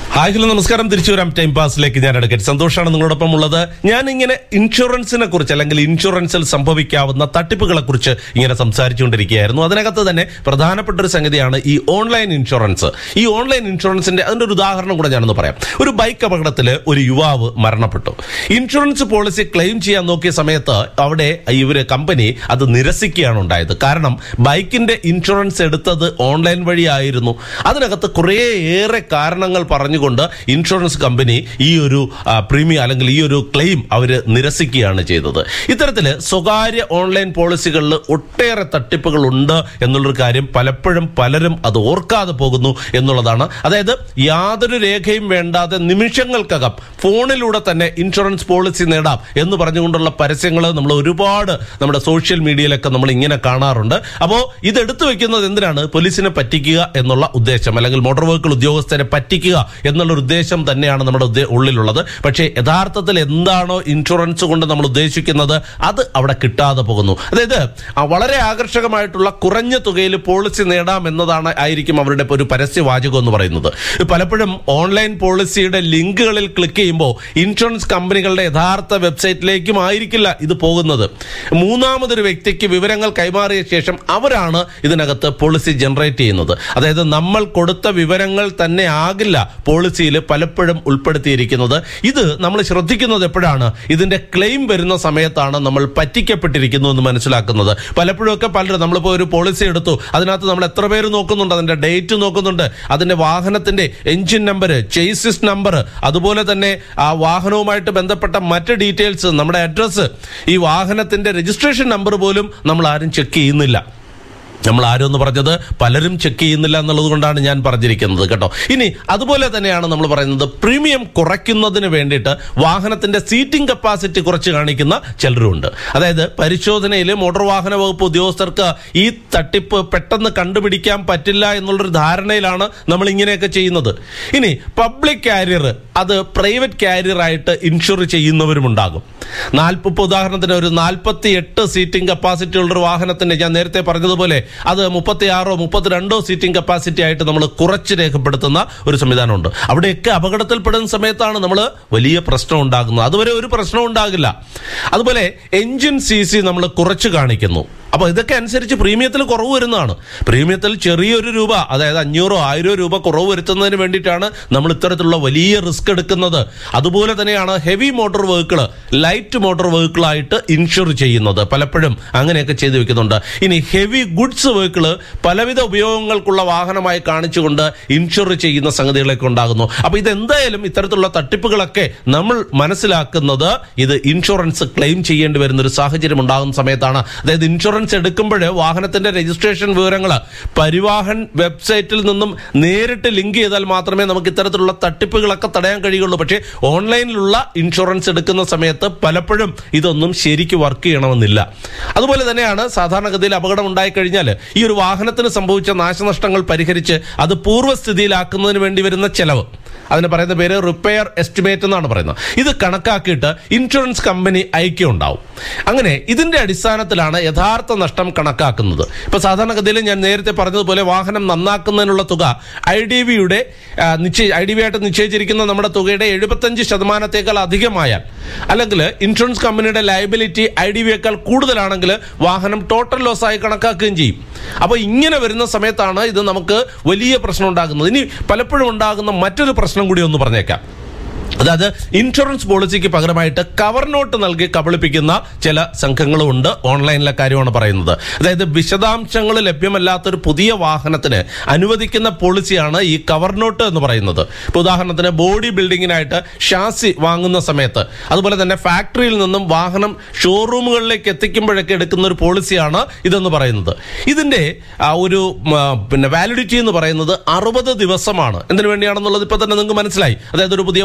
hi hello നമസ്കാരം തിരിച്ചു വരാം ടൈം പാസിലേക്ക് ഞാൻ എടുക്കട്ടെ സന്തോഷമാണ് നിങ്ങളോടൊപ്പം ഉള്ളത് ഞാൻ ഇങ്ങനെ ഇൻഷുറൻസിനെ കുറിച്ച് അല്ലെങ്കിൽ ഇൻഷുറൻസിൽ സംഭവിക്കാവുന്ന തട്ടിപ്പുകളെ കുറിച്ച് ഇങ്ങനെ സംസാരിച്ചുകൊണ്ടിരിക്കുകയായിരുന്നു അതിനകത്ത് തന്നെ പ്രധാനപ്പെട്ട ഒരു സംഗതിയാണ് ഈ ഓൺലൈൻ ഇൻഷുറൻസ് ഈ ഓൺലൈൻ ഇൻഷുറൻസിന്റെ അതിന്റെ ഒരു ഉദാഹരണം കൂടെ ഞാനൊന്ന് പറയാം ഒരു ബൈക്ക് അപകടത്തിൽ ഒരു യുവാവ് മരണപ്പെട്ടു ഇൻഷുറൻസ് പോളിസി ക്ലെയിം ചെയ്യാൻ നോക്കിയ സമയത്ത് അവിടെ ഇവര് കമ്പനി അത് നിരസിക്കുകയാണ് ഉണ്ടായത് കാരണം ബൈക്കിന്റെ ഇൻഷുറൻസ് എടുത്തത് ഓൺലൈൻ വഴിയായിരുന്നു അതിനകത്ത് കുറേയേറെ കാരണങ്ങൾ പറഞ്ഞുകൊണ്ട് ഇൻഷുറൻസ് കമ്പനി ഈ ഒരു ആ, പ്രീമിയം അല്ലെങ്കിൽ ഈ ഒരു ക്ലെയിം അവർ നിരസിക്കുകയാണ് ചെയ്തത് ഇത്തരത്തില് സ്വകാര്യ ഓൺലൈൻ പോളിസികളിൽ ഒട്ടേറെ തട്ടിപ്പുകൾ ഉണ്ട് എന്നുള്ളൊരു കാര്യം പലപ്പോഴും പലരും അത് ഓർക്കാതെ പോകുന്നു എന്നുള്ളതാണ് അതായത് യാതൊരു രേഖയും വേണ്ടാതെ നിമിഷങ്ങൾക്കകം ഫോണിലൂടെ തന്നെ ഇൻഷുറൻസ് പോളിസി നേടാം എന്ന് പറഞ്ഞുകൊണ്ടുള്ള പരസ്യങ്ങൾ നമ്മൾ ഒരുപാട് നമ്മുടെ സോഷ്യൽ മീഡിയയിലൊക്കെ നമ്മൾ ഇങ്ങനെ കാണാറുണ്ട് അപ്പോൾ ഇത് എടുത്തു വെക്കുന്നത് എന്തിനാണ് പോലീസിനെ പറ്റിക്കുക എന്നുള്ള ഉദ്ദേശം അല്ലെങ്കിൽ മോട്ടോർ വെഹിക്കിൾ ഉദ്യോഗസ്ഥരെ പറ്റിക്കുക എന്നുള്ള ഒരു ഉദ്ദേശം തന്നെയാണ് നമ്മുടെ ഉദ്ദേ- ഉള്ളിലുള്ളത് പക്ഷേ യഥാർത്ഥത്തിൽ എന്താണോ ഇൻഷുറൻസ് കൊണ്ട് നമ്മൾ ഉദ്ദേശിക്കുന്നത് അത് അവിടെ കിട്ടാതെ പോകുന്നു അതായത് ആ വളരെ ആകർഷകമായിട്ടുള്ള കുറഞ്ഞ തുകയിൽ പോളിസി നേടാം എന്നതാണ് ആയിരിക്കും അവരുടെ ഒരു പരസ്യവാചകം എന്ന് പറയുന്നത് പലപ്പോഴും ഓൺലൈൻ പോളിസിയുടെ ലിങ്കുകളിൽ ക്ലിക്ക് ചെയ്യുമ്പോൾ ഇൻഷുറൻസ് കമ്പനികളുടെ യഥാർത്ഥ വെബ്സൈറ്റിലേക്കും ആയിരിക്കില്ല ഇത് പോകുന്നത് മൂന്നാമതൊരു വ്യക്തിക്ക് വിവരങ്ങൾ കൈമാറിയ ശേഷം അവരാണ് ഇതിനകത്ത് പോളിസി ജനറേറ്റ് ചെയ്യുന്നത് അതായത് നമ്മൾ കൊടുത്ത വിവരങ്ങൾ തന്നെ ആകില്ല പോളിസിയിൽ പലപ്പോഴും ഉൾപ്പെടുത്തിയിരിക്കുന്നത് ഇത് നമ്മൾ ശ്രദ്ധിക്കുന്നത് എപ്പോഴാണ് ഇതിന്റെ ക്ലെയിം വരുന്ന സമയത്താണ് നമ്മൾ പറ്റിക്കപ്പെട്ടിരിക്കുന്നു എന്ന് മനസ്സിലാക്കുന്നത് പലപ്പോഴും ഒക്കെ പലരും നമ്മളിപ്പോൾ ഒരു പോളിസി എടുത്തു അതിനകത്ത് നമ്മൾ എത്ര പേര് നോക്കുന്നുണ്ട് അതിന്റെ ഡേറ്റ് നോക്കുന്നുണ്ട് അതിന്റെ വാഹനത്തിന്റെ എഞ്ചിൻ നമ്പർ ചേസിസ് നമ്പർ അതുപോലെ തന്നെ ആ വാഹനവുമായിട്ട് ബന്ധപ്പെട്ട മറ്റ് ഡീറ്റെയിൽസ് നമ്മുടെ അഡ്രസ്സ് ഈ വാഹനത്തിന്റെ രജിസ്ട്രേഷൻ നമ്പർ പോലും നമ്മൾ ആരും ചെക്ക് ചെയ്യുന്നില്ല നമ്മൾ ആരും എന്ന് പറഞ്ഞത് പലരും ചെക്ക് ചെയ്യുന്നില്ല എന്നുള്ളത് കൊണ്ടാണ് ഞാൻ പറഞ്ഞിരിക്കുന്നത് കേട്ടോ ഇനി അതുപോലെ തന്നെയാണ് നമ്മൾ പറയുന്നത് പ്രീമിയം കുറയ്ക്കുന്നതിന് വേണ്ടിയിട്ട് വാഹനത്തിന്റെ സീറ്റിംഗ് കപ്പാസിറ്റി കുറച്ച് കാണിക്കുന്ന ചിലരുണ്ട് അതായത് പരിശോധനയിൽ മോട്ടോർ വാഹന വകുപ്പ് ഉദ്യോഗസ്ഥർക്ക് ഈ തട്ടിപ്പ് പെട്ടെന്ന് കണ്ടുപിടിക്കാൻ പറ്റില്ല എന്നുള്ളൊരു ധാരണയിലാണ് നമ്മൾ ഇങ്ങനെയൊക്കെ ചെയ്യുന്നത് ഇനി പബ്ലിക് കാരിയർ അത് പ്രൈവറ്റ് കാരിയർ ആയിട്ട് ഇൻഷുർ ചെയ്യുന്നവരുമുണ്ടാകും നാൽപ്പത് ഉദാഹരണത്തിന് ഒരു നാൽപ്പത്തി എട്ട് സീറ്റിംഗ് കപ്പാസിറ്റി ഉള്ള ഒരു വാഹനത്തിന്റെ ഞാൻ നേരത്തെ പറഞ്ഞതുപോലെ അത് മുപ്പത്തി ആറോ മുപ്പത്തിരണ്ടോ സീറ്റിംഗ് കപ്പാസിറ്റി ആയിട്ട് നമ്മൾ കുറച്ച് രേഖപ്പെടുത്തുന്ന ഒരു സംവിധാനമുണ്ട് അവിടെയൊക്കെ അപകടത്തിൽപ്പെടുന്ന സമയത്താണ് നമ്മൾ വലിയ പ്രശ്നം ഉണ്ടാകുന്നത് അതുവരെ ഒരു പ്രശ്നം ഉണ്ടാകില്ല അതുപോലെ എഞ്ചിൻ സി സി നമ്മൾ കുറച്ച് കാണിക്കുന്നു അപ്പൊ ഇതൊക്കെ അനുസരിച്ച് പ്രീമിയത്തിൽ കുറവ് വരുന്നതാണ് പ്രീമിയത്തിൽ ചെറിയൊരു രൂപ അതായത് അഞ്ഞൂറോ ആയിരോ രൂപ കുറവ് വരുത്തുന്നതിന് വേണ്ടിയിട്ടാണ് നമ്മൾ ഇത്തരത്തിലുള്ള വലിയ റിസ്ക് എടുക്കുന്നത് അതുപോലെ തന്നെയാണ് heavy motor vehicle light motor vehicle ആയിട്ട് ഇൻഷുർ ചെയ്യുന്നത് പലപ്പോഴും അങ്ങനെയൊക്കെ ചെയ്തു വെക്കുന്നുണ്ട് ഇനി ഹെവി ഗുഡ്സ് വെഹിക്കിൾ പലവിധ ഉപയോഗങ്ങൾക്കുള്ള വാഹനമായി കാണിച്ചുകൊണ്ട് ഇൻഷുർ ചെയ്യുന്ന സംഗതികളൊക്കെ ഉണ്ടാകുന്നു അപ്പൊ ഇതെന്തായാലും ഇത്തരത്തിലുള്ള തട്ടിപ്പുകളൊക്കെ നമ്മൾ മനസ്സിലാക്കുന്നത് ഇത് ഇൻഷുറൻസ് ക്ലെയിം ചെയ്യേണ്ടി വരുന്ന ഒരു സാഹചര്യം ഉണ്ടാകുന്ന സമയത്താണ് അതായത് ഇൻഷുറൻസ് എടുക്കുമ്പോൾ വാഹനത്തിന്റെ രജിസ്ട്രേഷൻ വിവരങ്ങൾ പരിവാഹൻ വെബ്സൈറ്റിൽ നിന്നും നേരിട്ട് ലിങ്ക് ചെയ്താൽ മാത്രമേ നമുക്ക് ഇത്തരത്തിലുള്ള തട്ടിപ്പുകളൊക്കെ തടയാൻ കഴിയുള്ളൂ പക്ഷേ ഓൺലൈനിലുള്ള ഇൻഷുറൻസ് എടുക്കുന്ന സമയത്ത് പലപ്പോഴും ഇതൊന്നും ശരിക്ക് വർക്ക് ചെയ്യണമെന്നില്ല അതുപോലെ തന്നെയാണ് സാധാരണഗതിയിൽ അപകടം ഉണ്ടായി കഴിഞ്ഞാൽ ഈ ഒരു വാഹനത്തിന് സംഭവിച്ച നാശനഷ്ടങ്ങൾ പരിഹരിച്ച് അത് പൂർവ്വസ്ഥിതിയിലാക്കുന്നതിന് വേണ്ടി വരുന്ന ചെലവ് അതിന് പറയുന്ന പേര് റിപ്പയർ എസ്റ്റിമേറ്റ് എന്നാണ് പറയുന്നത് ഇത് കണക്കാക്കിയിട്ട് ഇൻഷുറൻസ് കമ്പനി ഐക്യമുണ്ടാവും അങ്ങനെ ഇതിന്റെ അടിസ്ഥാനത്തിലാണ് യഥാർത്ഥ നഷ്ടം കണക്കാക്കുന്നത് ഇപ്പൊ സാധാരണഗതിയിൽ ഞാൻ നേരത്തെ പറഞ്ഞതുപോലെ വാഹനം നന്നാക്കുന്നതിനുള്ള തുക ഐ ഡി വിയുടെ നിശ്ചയ ഐ ഡി വി ആയിട്ട് നിശ്ചയിച്ചിരിക്കുന്ന നമ്മുടെ തുകയുടെ എഴുപത്തഞ്ച് ശതമാനത്തേക്കാൾ അധികമായാൽ അല്ലെങ്കിൽ ഇൻഷുറൻസ് കമ്പനിയുടെ ലയബിലിറ്റി ഐ ഡി വിയേക്കാൾ കൂടുതലാണെങ്കിൽ വാഹനം ടോട്ടൽ ലോസ് ആയി കണക്കാക്കുകയും ചെയ്യും അപ്പോൾ ഇങ്ങനെ വരുന്ന സമയത്താണ് ഇത് നമുക്ക് വലിയ പ്രശ്നം ഉണ്ടാകുന്നത് ഇനി പലപ്പോഴും ഉണ്ടാകുന്ന മറ്റൊരു പ്രശ്നം കൂടി ഒന്ന് പറഞ്ഞേക്കാം അതായത് ഇൻഷുറൻസ് പോളിസിക്ക് പകരമായിട്ട് കവർ നോട്ട് നൽകി കബളിപ്പിക്കുന്ന ചില സംഘങ്ങളും ഉണ്ട് ഓൺലൈനിലെ കാര്യമാണ് പറയുന്നത് അതായത് വിശദാംശങ്ങൾ ലഭ്യമല്ലാത്തൊരു പുതിയ വാഹനത്തിന് അനുവദിക്കുന്ന പോളിസിയാണ് ഈ കവർ നോട്ട് എന്ന് പറയുന്നത് ഇപ്പൊ ഉദാഹരണത്തിന് ബോഡി ബിൽഡിങ്ങിനായിട്ട് ഷാസി വാങ്ങുന്ന സമയത്ത് അതുപോലെ തന്നെ ഫാക്ടറിയിൽ നിന്നും വാഹനം ഷോറൂമുകളിലേക്ക് എത്തിക്കുമ്പോഴൊക്കെ എടുക്കുന്ന ഒരു പോളിസിയാണ് ഇതെന്ന് പറയുന്നത് ഇതിന്റെ ആ, ഒരു ഉം, ആ, പിന്നെ വാലിഡിറ്റി എന്ന് പറയുന്നത് അറുപത് ദിവസമാണ് എന്തിനു വേണ്ടിയാണെന്നുള്ളത് ഇപ്പൊ തന്നെ നിങ്ങൾക്ക് മനസ്സിലായി അതായത് ഒരു പുതിയ വാഹനം നമ്മൾ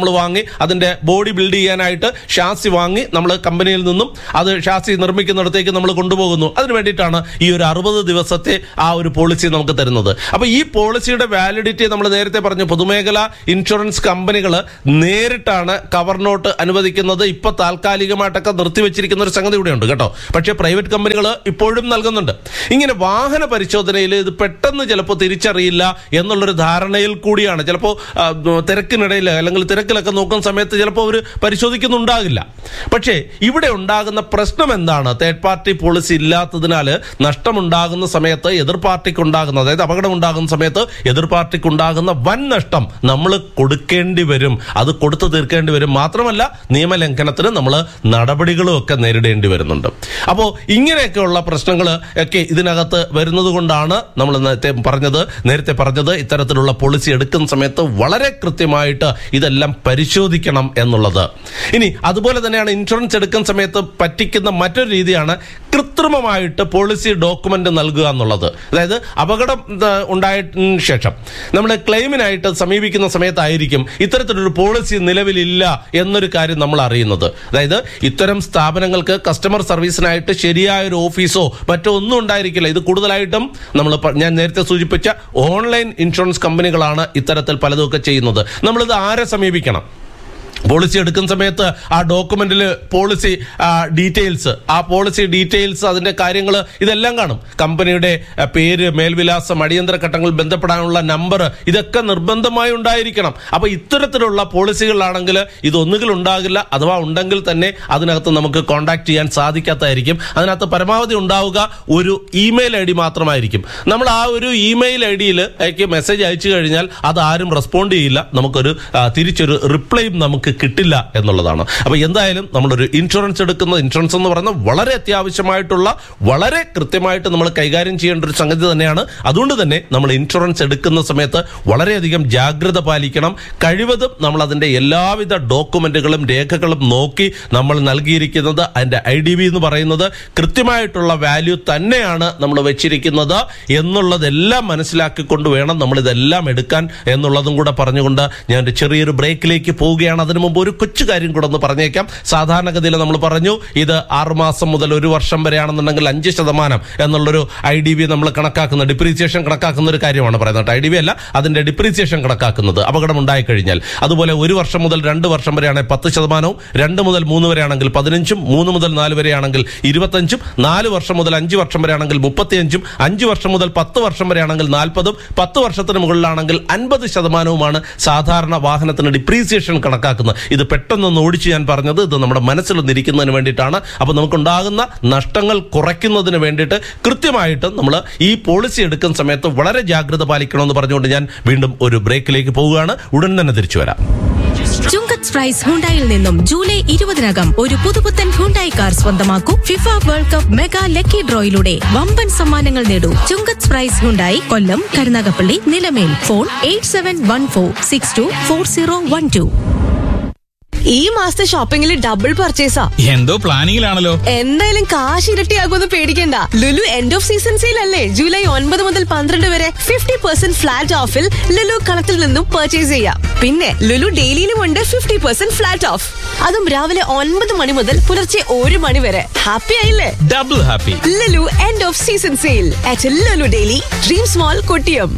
നമ്മൾ വാങ്ങി അതിന്റെ ബോഡി ബിൽഡ് ചെയ്യാനായിട്ട് ഷാസി വാങ്ങി നമ്മൾ കമ്പനിയിൽ നിന്നും അത് ഷാസി നിർമ്മിക്കുന്നിടത്തേക്ക് നമ്മൾ കൊണ്ടുപോകുന്നു അതിന് വേണ്ടിയിട്ടാണ് ഈ ഒരു അറുപത് ദിവസത്തെ ആ ഒരു പോളിസി നമുക്ക് തരുന്നത് അപ്പൊ ഈ പോളിസിയുടെ വാലിഡിറ്റി നമ്മൾ നേരത്തെ പറഞ്ഞു പൊതുമേഖല ഇൻഷുറൻസ് കമ്പനികൾ നേരിട്ടാണ് കവർ നോട്ട് അനുവദിക്കുന്നത് ഇപ്പൊ താൽക്കാലികമായിട്ടൊക്കെ നിർത്തിവെച്ചിരിക്കുന്ന ഒരു സംഗതി കൂടെയുണ്ട് കേട്ടോ പക്ഷേ പ്രൈവറ്റ് കമ്പനികൾ ഇപ്പോഴും നൽകുന്നുണ്ട് ഇങ്ങനെ വാഹന പരിശോധനയിൽ ഇത് പെട്ടെന്ന് ചിലപ്പോൾ തിരിച്ചറിയില്ല എന്നുള്ളൊരു ധാരണയിൽ കൂടിയാണ് ചിലപ്പോൾ ആ, തിരക്കിനിടയിൽ അല്ലെങ്കിൽ തിരക്കിലൊക്കെ നോക്കുന്ന സമയത്ത് ചിലപ്പോൾ അവർ പരിശോധിക്കുന്നുണ്ടാകില്ല പക്ഷേ ഇവിടെ ഉണ്ടാകുന്ന പ്രശ്നം എന്താണ് തേർഡ് പാർട്ടി പോളിസി ഇല്ലാത്തതിനാൽ നഷ്ടമുണ്ടാകുന്ന സമയത്ത് എതിർ പാർട്ടിക്ക് ഉണ്ടാകുന്ന അതായത് അപകടം ഉണ്ടാകുന്ന സമയത്ത് എതിർ പാർട്ടിക്ക് ഉണ്ടാകുന്ന വൻ നഷ്ടം നമ്മൾ കൊടുക്കേണ്ടി വരും അത് കൊടുത്തു തീർക്കേണ്ടി വരും മാത്രമല്ല നിയമലംഘനത്തിന് നമ്മൾ നടപടികളും ഒക്കെ നേരിടേണ്ടി വരുന്നുണ്ട് അപ്പോൾ ഇങ്ങനെയൊക്കെയുള്ള പ്രശ്നങ്ങൾ ഒക്കെ ഇതിനകത്ത് വരുന്നത് കൊണ്ടാണ് നമ്മൾ നേരത്തെ പറഞ്ഞത് നേരത്തെ പറഞ്ഞത് ഇത്തരത്തിലുള്ള പോളിസി എടുക്കുന്ന സമയത്ത് വളരെ കൃത്യമായിട്ട് ഇതെല്ലാം പരിശോധിക്കണം എന്നുള്ളത് ഇനി അതുപോലെ തന്നെയാണ് ഇൻഷുറൻസ് എടുക്കുന്ന സമയത്ത് പറ്റിക്കുന്ന മറ്റൊരു രീതിയാണ് കൃത്രിമമായിട്ട് പോളിസി ഡോക്യുമെന്റ് നൽകുക എന്നുള്ളത് അതായത് അപകടം ആ, ഉണ്ടായതിനു ശേഷം നമ്മൾ ക്ലെയിമിനായിട്ട് സമീപിക്കുന്ന സമയത്തായിരിക്കും ഇത്തരത്തിലൊരു പോളിസി നിലവിലില്ല എന്നൊരു കാര്യം നമ്മൾ അറിയുന്നത് അതായത് ഇത്തരം സ്ഥാപനങ്ങൾക്ക് കസ്റ്റമർ സർവീസിനായിട്ട് ശരിയായ ഒരു ഓഫീസോ മറ്റോ ഒന്നും ഉണ്ടായിരിക്കില്ല ഇത് കൂടുതലായിട്ടും നമ്മൾ പ- ഞാൻ നേരത്തെ സൂചിപ്പിച്ച ഓൺലൈൻ ഇൻഷുറൻസ് കമ്പനികളാണ് ഇത്തരത്തിൽ പലതുമൊക്കെ ചെയ്യുന്നത് നമ്മളിത് ആരെ സമീപിക്കണം പോളിസി എടുക്കുന്ന സമയത്ത് ആ ഡോക്യുമെന്റിൽ പോളിസി ഡീറ്റെയിൽസ് ആ പോളിസി ഡീറ്റെയിൽസ് അതിന്റെ കാര്യങ്ങൾ ഇതെല്ലാം കാണും കമ്പനിയുടെ ആ, പേര് മേൽവിലാസം അടിയന്തര ഘട്ടങ്ങളിൽ ബന്ധപ്പെടാനുള്ള നമ്പർ ഇതൊക്കെ നിർബന്ധമായി ഉണ്ടായിരിക്കണം അപ്പൊ ഇത്തരത്തിലുള്ള പോളിസികളാണെങ്കിൽ ഇത് ഒന്നുകിൽ ഉണ്ടാകില്ല അഥവാ ഉണ്ടെങ്കിൽ തന്നെ അതിനകത്ത് നമുക്ക് കോൺടാക്ട് ചെയ്യാൻ സാധിക്കാത്തതായിരിക്കും അതിനകത്ത് പരമാവധി ഉണ്ടാവുക ഒരു ഇമെയിൽ ഐ ഡി മാത്രമായിരിക്കും നമ്മൾ ആ ഒരു ഇമെയിൽ ഐ ഡിയിൽ മെസ്സേജ് അയച്ചു കഴിഞ്ഞാൽ അത് ആരും റെസ്പോണ്ട് ചെയ്യില്ല നമുക്കൊരു ആ, തിരിച്ചൊരു റിപ്ലൈയും നമുക്ക് കിട്ടില്ല എന്നുള്ളതാണ് അപ്പൊ എന്തായാലും നമ്മളൊരു ഇൻഷുറൻസ് എടുക്കുന്ന ഇൻഷുറൻസ് എന്ന് പറയുന്നത് വളരെ അത്യാവശ്യമായിട്ടുള്ള വളരെ കൃത്യമായിട്ട് നമ്മൾ കൈകാര്യം ചെയ്യേണ്ട ഒരു സംഗതി തന്നെയാണ് അതുകൊണ്ട് തന്നെ നമ്മൾ ഇൻഷുറൻസ് എടുക്കുന്ന സമയത്ത് വളരെയധികം ജാഗ്രത പാലിക്കണം കഴിവതും നമ്മൾ അതിന്റെ എല്ലാവിധ ഡോക്യുമെന്റുകളും രേഖകളും നോക്കി നമ്മൾ നൽകിയിരിക്കുന്നത് അതിന്റെ ഐ ഡി ബി എന്ന് പറയുന്നത് കൃത്യമായിട്ടുള്ള വാല്യൂ തന്നെയാണ് നമ്മൾ വെച്ചിരിക്കുന്നത് എന്നുള്ളതെല്ലാം മനസ്സിലാക്കിക്കൊണ്ട് വേണം നമ്മൾ ഇതെല്ലാം എടുക്കാൻ എന്നുള്ളതും കൂടെ പറഞ്ഞുകൊണ്ട് ഞാൻ ഒരു ചെറിയൊരു ബ്രേക്കിലേക്ക് പോവുകയാണ് അതിനു മുമ്പ് ഒരു കൊച്ചു കാര്യം കൂടെ ഒന്ന് പറഞ്ഞേക്കാം സാധാരണഗതിയിൽ നമ്മൾ പറഞ്ഞു ഇത് ആറുമാസം മുതൽ ഒരു വർഷം വരെയാണെന്നുണ്ടെങ്കിൽ അഞ്ച് ശതമാനം എന്നുള്ളൊരു ഐ ഡി ബി നമ്മൾ കണക്കാക്കുന്ന ഡിപ്രീസിയേഷൻ കണക്കാക്കുന്ന ഒരു കാര്യമാണ് പറയുന്നത് ഐ ഡി ബി അല്ല അതിന്റെ ഡിപ്രീസിയേഷൻ കണക്കാക്കുന്നത് അപകടം ഉണ്ടായി കഴിഞ്ഞാൽ അതുപോലെ ഒരു വർഷം മുതൽ രണ്ട് വർഷം വരെയാണെങ്കിൽ പത്ത് ശതമാനവും രണ്ട് മുതൽ മൂന്ന് വരെയാണെങ്കിൽ പതിനഞ്ചും മൂന്ന് മുതൽ നാല് വരെയാണെങ്കിൽ ഇരുപത്തഞ്ചും നാല് വർഷം മുതൽ അഞ്ച് വർഷം വരെയാണെങ്കിൽ മുപ്പത്തിയഞ്ചും അഞ്ച് വർഷം മുതൽ പത്ത് വർഷം വരെയാണെങ്കിൽ നാൽപ്പതും പത്ത് വർഷത്തിന് മുകളിലാണെങ്കിൽ അൻപത് ശതമാനവുമാണ് സാധാരണ വാഹനത്തിന് ഡിപ്രീസിയേഷൻ കണക്കാക്കുന്നത് ഇത് പെട്ടെന്നൊന്ന് ഓടിച്ച് ഞാൻ പറഞ്ഞത് ഇത് നമ്മുടെ മനസ്സിൽ നിരിക്കുന്നതിന് വേണ്ടിയിട്ടാണ് അപ്പോൾ നമുക്കുണ്ടാകുന്ന നഷ്ടങ്ങൾ കുറയ്ക്കുന്നതിന് വേണ്ടിയിട്ട് കൃത്യമായിട്ട് നമ്മൾ ഈ പോളിസി എടുക്കുന്ന സമയത്ത് വളരെ ജാഗ്രത പാലിക്കണമെന്ന് പറഞ്ഞുകൊണ്ട് ഞാൻ വീണ്ടും ഒരു ബ്രേക്കിലേക്ക് പോവുകയാണ് ഉടൻ തന്നെ തിരിച്ചു വരാം ചുങ്കത്ത് പ്രൈസ് ഹുണ്ടായിൽ നിന്നും ജൂലൈ ഇരുപതിനകം ഒരു പുതുപുത്തൻ ഹുണ്ടായി കാർ സ്വന്തമാക്കൂ FIFA world cup mega lucky ഡ്രോയിലൂടെ വമ്പൻ സമ്മാനങ്ങൾ നേടൂ Chungath prize Hyundai Kollam Karunagappally Nilamel phone eight seven one four six two four zero one two ഈ മാസത്തെ ഷോപ്പിംഗിൽ ഡബിൾ പർച്ചേസാ എന്തോ പ്ലാനിങ്ങിലാണല്ലോ എന്തായാലും കാശ് ഇരട്ടിയാകുമെന്ന് പേടിക്കണ്ട Lulu end of season sale അല്ലേ ജൂലൈ ഒൻപത് മുതൽ പന്ത്രണ്ട് വരെ ഫിഫ്റ്റി പെർസെന്റ് ഫ്ലാറ്റ് ഓഫിൽ ലുലു കളത്തിൽ നിന്നും പർച്ചേസ് ചെയ്യാം പിന്നെ ലുലു ഡെയിലിയിലും ഉണ്ട് ഫിഫ്റ്റി പെർസെന്റ് ഫ്ലാറ്റ് ഓഫ് അതും രാവിലെ ഒൻപത് മണി മുതൽ പുലർച്ചെ ഒരു മണി വരെ ഹാപ്പി ആയില്ലേ double happy Lulu end of season sale at Lulu daily dream small Kottiyam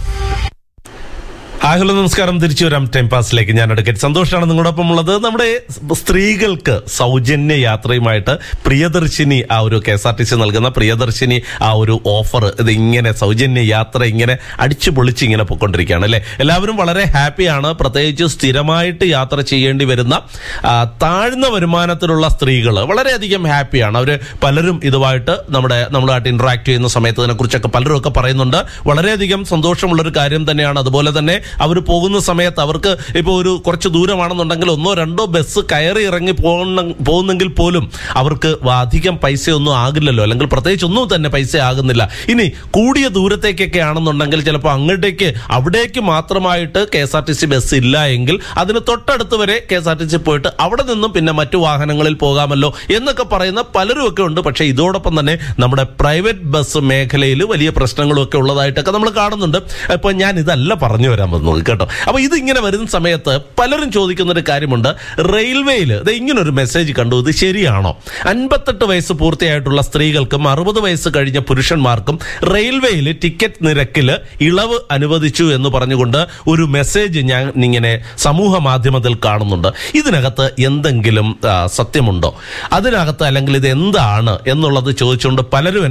hi hello നമസ്കാരം തിരിച്ചു വരാം ടൈം പാസിലേക്ക് ഞാൻ എടുക്കട്ടെ സന്തോഷമാണ് നിങ്ങളോടൊപ്പം ഉള്ളത് നമ്മുടെ സ്ത്രീകൾക്ക് സൗജന്യ യാത്രയുമായിട്ട് പ്രിയദർശിനി ആ ഒരു K S R T C നൽകുന്ന പ്രിയദർശിനി ആ ഒരു ഓഫർ ഇത് ഇങ്ങനെ സൗജന്യ യാത്ര ഇങ്ങനെ അടിച്ചു പൊളിച്ച് ഇങ്ങനെ പൊയ്ക്കൊണ്ടിരിക്കുകയാണ് അല്ലെ എല്ലാവരും വളരെ ഹാപ്പിയാണ് പ്രത്യേകിച്ച് സ്ഥിരമായിട്ട് യാത്ര ചെയ്യേണ്ടി വരുന്ന ആ, താഴ്ന്ന വരുമാനത്തിലുള്ള സ്ത്രീകൾ വളരെയധികം ഹാപ്പിയാണ് അവർ പലരും ഇതുമായിട്ട് നമ്മുടെ നമ്മളുമായിട്ട് ഇന്ററാക്ട് ചെയ്യുന്ന സമയത്ത് ഇതിനെക്കുറിച്ചൊക്കെ പലരും ഒക്കെ പറയുന്നുണ്ട് വളരെയധികം സന്തോഷമുള്ള ഒരു കാര്യം തന്നെയാണ് അതുപോലെ തന്നെ അവർ പോകുന്ന സമയത്ത് അവർക്ക് ഇപ്പോൾ ഒരു കുറച്ച് ദൂരമാണെന്നുണ്ടെങ്കിൽ ഒന്നോ രണ്ടോ ബസ് കയറി ഇറങ്ങി പോകുന്ന പോകുന്നെങ്കിൽ പോലും അവർക്ക് വ- അധികം പൈസയൊന്നും ആകില്ലല്ലോ അല്ലെങ്കിൽ പ്രത്യേകിച്ച് ഒന്നും തന്നെ പൈസ ആകുന്നില്ല ഇനി കൂടിയ ദൂരത്തേക്കൊക്കെ ആണെന്നുണ്ടെങ്കിൽ ചിലപ്പോൾ അങ്ങോട്ടേക്ക് അവിടേക്ക് മാത്രമായിട്ട് K S R T C bus ഇല്ല എങ്കിൽ അതിന് തൊട്ടടുത്ത് വരെ K S R T C പോയിട്ട് അവിടെ നിന്നും പിന്നെ മറ്റു വാഹനങ്ങളിൽ പോകാമല്ലോ എന്നൊക്കെ പറയുന്ന പലരും ഒക്കെ ഉണ്ട് പക്ഷേ ഇതോടൊപ്പം തന്നെ നമ്മുടെ പ്രൈവറ്റ് ബസ് മേഖലയിൽ വലിയ പ്രശ്നങ്ങളും ഒക്കെ ഉള്ളതായിട്ടൊക്കെ നമ്മൾ കാണുന്നുണ്ട് അപ്പോൾ ഞാൻ ഇതല്ല പറഞ്ഞു വരാൻ വന്നത് വരുന്നത് കേട്ടോ അപ്പൊ ഇത് ഇങ്ങനെ വരുന്ന സമയത്ത് പലരും ചോദിക്കുന്ന ഒരു കാര്യമുണ്ട് റെയിൽവേയിൽ ഇത് ഇങ്ങനൊരു മെസ്സേജ് കണ്ടു ഇത് ശരിയാണോ അൻപത്തെട്ട് വയസ്സ് പൂർത്തിയായിട്ടുള്ള സ്ത്രീകൾക്കും അറുപത് വയസ്സ് കഴിഞ്ഞ പുരുഷന്മാർക്കും റെയിൽവേയിൽ ടിക്കറ്റ് നിരക്കിൽ ഇളവ് അനുവദിച്ചു എന്ന് പറഞ്ഞുകൊണ്ട് ഒരു മെസ്സേജ് ഞാൻ ഇങ്ങനെ സമൂഹ മാധ്യമത്തിൽ കാണുന്നുണ്ട് ഇതിനകത്ത് എന്തെങ്കിലും ആ, സത്യമുണ്ടോ അതിനകത്ത് അല്ലെങ്കിൽ ഇത് എന്താണ് എന്നുള്ളത് ചോദിച്ചുകൊണ്ട് പലരും